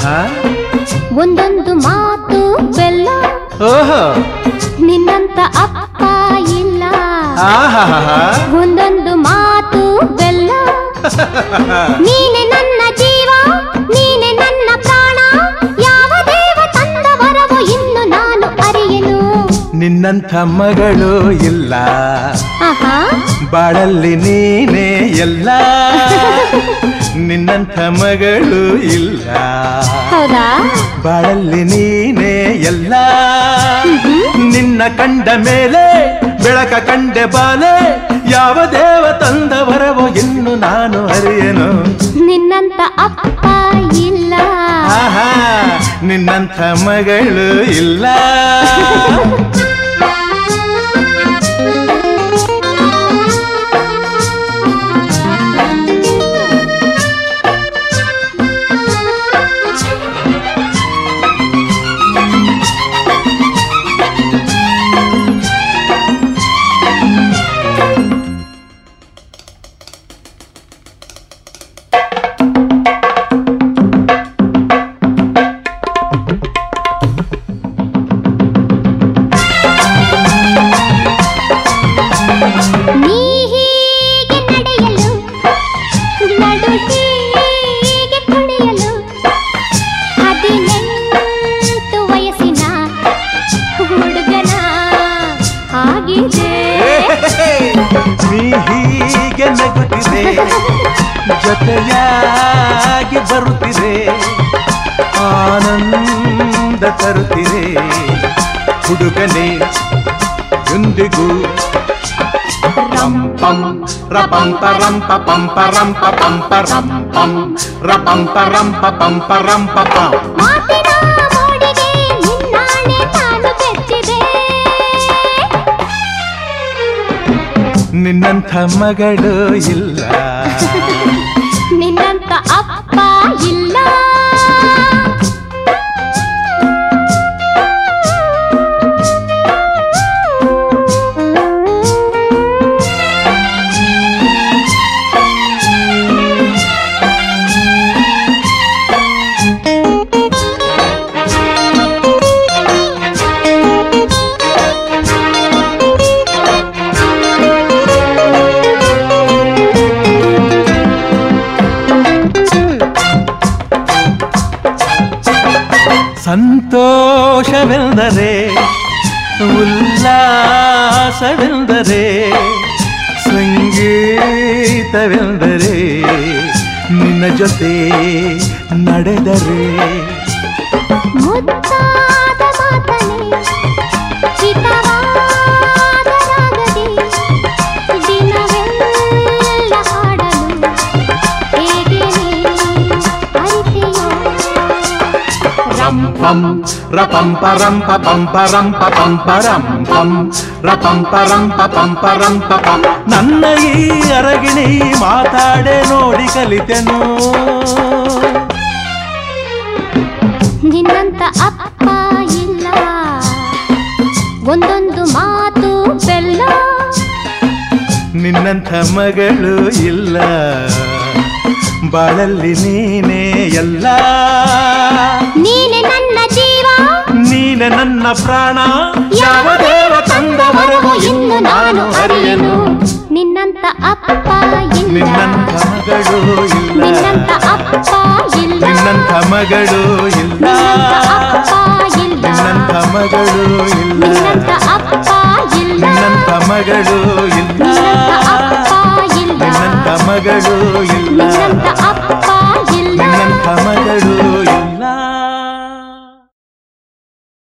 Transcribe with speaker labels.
Speaker 1: ಆಹಾ
Speaker 2: ಒಂದೊಂದು ಮಾತು ಬೆಲ್ಲ
Speaker 1: ಓಹೋ
Speaker 2: ನಿನ್ನಂತ ಅಪ್ಪ ಇಲ್ಲ
Speaker 1: ಆಹಾಹಾ
Speaker 2: ಒಂದೊಂದು ಮಾತು ಬೆಲ್ಲ ನೀನೆ ನನ್ನ ಜೀವ ನೀನೆ ನನ್ನ ಪ್ರಾಣ ಯಾವ ದೇವ ತಂದ ವರವೋ ಇನ್ನು ನಾನು ಅರಿಯೆನು
Speaker 1: ನಿನ್ನಂಥ ಮಗಳು ಇಲ್ಲ
Speaker 2: ಆಹಾ
Speaker 1: ಬಾಳಲ್ಲಿ ನೀನೇ ಎಲ್ಲ ನಿನ್ನಂಥ ಮಗಳು ಇಲ್ಲ
Speaker 2: ಹೌದಾ
Speaker 1: ಬಾಳಲ್ಲಿ ನೀನೇ ಎಲ್ಲ ನಿನ್ನ ಕಂಡ ಮೇಲೆ ಬೆಳಕ ಕಂಡೆ ಬಾಲೆ ಯಾವ ದೇವ ತಂದ ವರವೋ ಇನ್ನು ನಾನು ಅರಿಯನು
Speaker 2: ನಿನ್ನಂತ ಅಪ್ಪ ಇಲ್ಲ
Speaker 1: ಆಹಾ ನಿನ್ನಂಥ ಮಗಳು ಇಲ್ಲ
Speaker 2: ನೀ ಹೀಗೆ ನಡೆಯಲು ನಡು ಹೀಗೆ ಕುಣಿಯಲು ಹದಿನೆಂಟು ವಯಸ್ಸಿನ ಹುಡುಗನ ಆಗಿದೆ
Speaker 1: ನೀ ಹೀಗೆ ನಗುತ್ತಿದೆ ಜೊತೆಯಾಗಿ ಬರುತ್ತಿದೆ ಆನಂದ ತರುತ್ತಿದೆ ಹುಡುಗನೇ ಎಂದಿಗೂ ರಂಪಂ ರಪಂಪ ರಂಪ ಪಂಪ ರಂಪ ಪಂಪ ರಂಪಂ ರಪಂಪ ರಂಪ ಪಂಪ ರಂಪ ಪಂ
Speaker 2: ಮಾತಿನ ಮೋಡಿಗೆ ನಿನ್ನಾಣೆ ನಾನು ಬೆಚ್ಚಿದೆ
Speaker 1: ನಿನ್ನಂಥ ಮಗಳು ಇಲ್ಲ
Speaker 2: ನಿನ್ನಂತ ಅಪ್ಪ ಇಲ್ಲ
Speaker 1: ಸಂತೋಷವೆಂದರೆ ಉಲ್ಲಾಸವೆಂದರೆ ಸಂಗೀತವೆಂದರೆ ನಿನ್ನ ಜೊತೆ ನಡೆದರೆ
Speaker 2: ಮುದ್ದಾದ ಮಾತನೆ ಹಿತವಾದ ರಾಗದಿ ದಿನವೆಲ್ಲ ಹಾಡಲು ಹೇಗೆ ನೀ ಅರಿತೆಯೋ
Speaker 1: ರಂಪಂ ರಪಂಪ ರಂಪ ಪಂಪ ರಂಪ ಪಂಪ ರಂಪಂ ರಪಂಪ ರಂಪ ಪಂಪ ರಂಪ ಪಂ ನನ್ನ ಈ ಅರಗಿಣಿ ಮಾತಾಡೆ ನೋಡಿ ಕಲಿತೆನು
Speaker 2: ನಿನ್ನಂತ ಅಪ್ಪ ಇಲ್ಲ ಒಂದೊಂದು ಮಾತು ಬೆಲ್ಲ
Speaker 1: ನಿನ್ನಂಥ ಮಗಳು ಇಲ್ಲ ಬಾಳಲ್ಲಿ ನೀನೇ ಎಲ್ಲ
Speaker 2: ನೀನೆ ನನ್ನ ಜೀವ
Speaker 1: ನೀನೆ ನನ್ನ ಪ್ರಾಣ ಯಾವ ದೇವ ತಂದ ವರವು ಇನ್ನು ನಾನು ಅರಿಯನು
Speaker 2: ನಿನ್ನಂತ ಅಪ್ಪ ಇಲ್ಲ
Speaker 1: ನಿನ್ನಂಥ ಮಗಳು ಇಲ್ಲ
Speaker 2: ನಿನ್ನಂತ ಅಪ್ಪ ಇಲ್ಲ
Speaker 1: ನಿನ್ನಂಥ ಮಗಳು ಇಲ್ಲ
Speaker 2: ನಿನ್ನಂತ ಅಪ್ಪ ಇಲ್ಲ
Speaker 1: ನಿನ್ನಂಥ ಮಗಳು ಇಲ್ಲ
Speaker 2: ನಿನ್ನಂತ ಅಪ್ಪ ಇಲ್ಲ
Speaker 1: ನಿನ್ನಂಥ ಮಗಳು ಇಲ್ಲ
Speaker 2: ನಿನ್ನಂತ ಅಪ್ಪ ಇಲ್ಲ
Speaker 1: ನಿನ್ನಂಥ ಮಗಳು ಇಲ್ಲ
Speaker 2: ನಿನ್ನಂತ ಅಪ್ಪ ಇಲ್ಲ
Speaker 1: ನಿನ್ನಂಥ ಮಗಳು